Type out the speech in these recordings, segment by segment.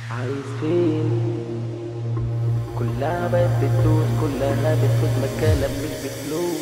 عايز فين كلها بقت بتدوس كلها بتفوز مكانك مش بفلوس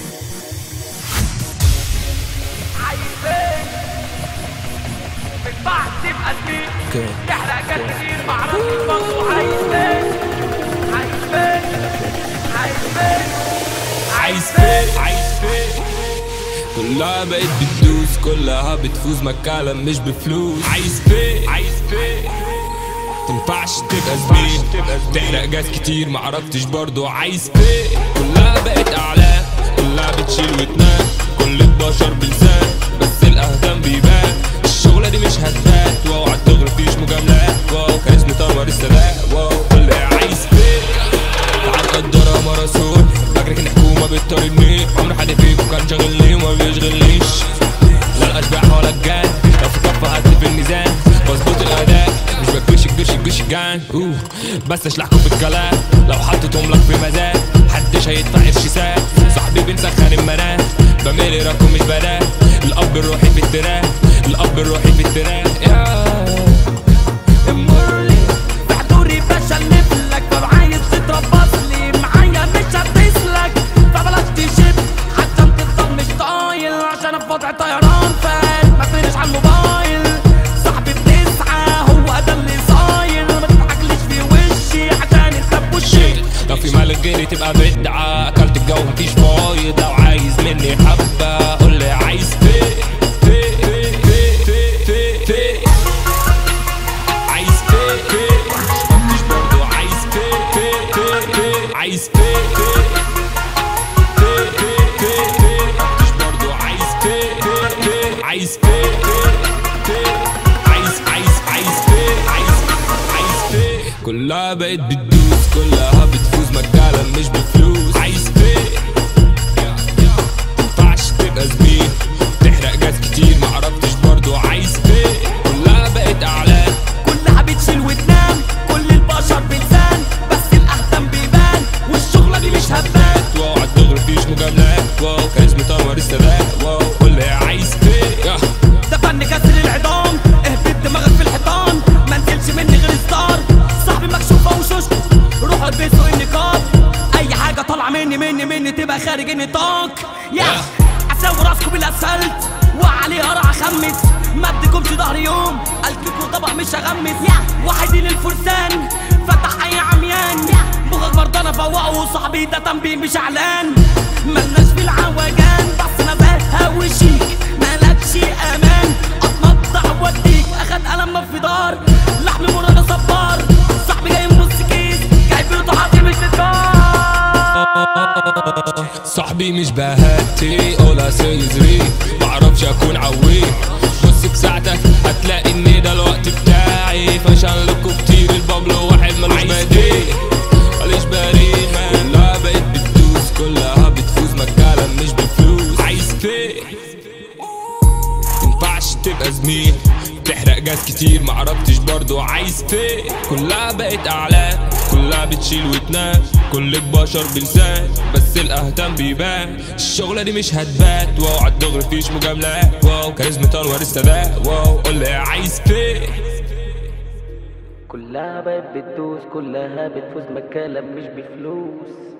عايز فين ما ينفعش تبقى زميل اوكي تحرق كان كتير معرفش برضه عايز فين عايز فين عايز فين عايز فين عايز فين كلها بقت بتدوس كلها بتفوز مكالم مش بفلوس عايز فين عايز فين تنفعش تبقى زميل تحرق جاز كتير معرفتش برضو عايز فين كلها بقت اعلام كلها بتشيل وتنام كل البشر بلسان بس الاهتم بيبان الشغلة دي مش هتبات واوعى تغرب فيش مجاملات واو كاريزما انور السلام واو كل عايز فين تعال قدرها ماراثون فاكرك ان حكومة بتطاردني عمر حد فيكم كان شاغلني وما بيشغلنيش لا الاشباح ولا الجان لو في كفة هاتلي في الميزان بظبط الاداء مش بكش الجش الجش جان اوه بس اشلحكم في الكلام لو حطيتهم لك في مزاد محدش هيدفع قرش ساد صاحبي بنسخن المنام بملي رقم مش بنام الاب الروحي في التراك الاب الروحي في التراك يا امرلي بحضوري بشلف لك فعايز تتربص لي معايا مش هتسلك فبلاش تشد عشان تفضل مش طايل عشان في وضع طيران فات ما تفرش على الموبايل صاحبي بتسعى هو ده اللي صايل ما تضحكليش في وشي عشان انت بوشي لو في مال غيري تبقى بدعة أكلت الجو مفيش فايض لو عايز مني حبة قول لي عايز فين فين فين فين فين فين عايز فين فين مش برضو عايز فين فين فين فين عايز فين فين فين فين فين فين مش برضو عايز فين فين فين عايز فين فين فين عايز عايز عايز فين عايز عايز فين كلها بقت بتدوس كلها بتفوز مكالم مش بفلوس عايز فين تنفعش تبقى زميل تحرق جاز كتير معرفتش برضو عايز فين كلها بقت اعلام كلها بتشيل وتنام كل البشر بلسان بس الاهتم بيبان والشغلة دي مش هبان واو عالدغري مفيش مجاملات واو كاريزما انور السلام واو قول لي عايز فين يا ده فن كسر العظام اهبط دماغك في الحيطان ما نزلش مني غير ستار صاحبي مكشوفه وشوشته روحوا البسوا النقاب اي حاجه طالعه مني مني مني تبقى خارج النطاق يا اسوي راسكم بالاسفلت وعليه قرع اخمس ما اديكمش ظهر يوم الكيكو طبق مش هغمس واحد للفرسان فتح اي عميان مخك برضه فوقه وصاحبي ده تنبيه مش اعلان ملناش في العوجان بس نزاهه وشيك مالكش امان اتمطع واديك اخد قلم في دار لحم مرة صبار صاحبي جاي من نص كيس جايب له طحاطي مش تتكار صاحبي مش بهاتي ولا سيزري معرفش اكون عوي بص بساعتك هتلاقي ان ده الوقت بتاعي فشان لكم كتير البابلو واحد ملوش بديل ماليش بريء كلها بقت بتدوس كلها بتفوز مكالم مش بفلوس عايز فين ينفعش تبقى زميل تحرق جاز كتير معرفتش برضو عايز فين كلها بقت اعلام كلها بتشيل وتنام كل البشر بلسان بس الاهتم بيبان الشغلة دي مش هتبات واو عالدغري فيش مجاملات واو كاريزما انور السادات واو قول لي عايز فين كلها بقت بتدوس كلها بتفوز مكانك مش بفلوس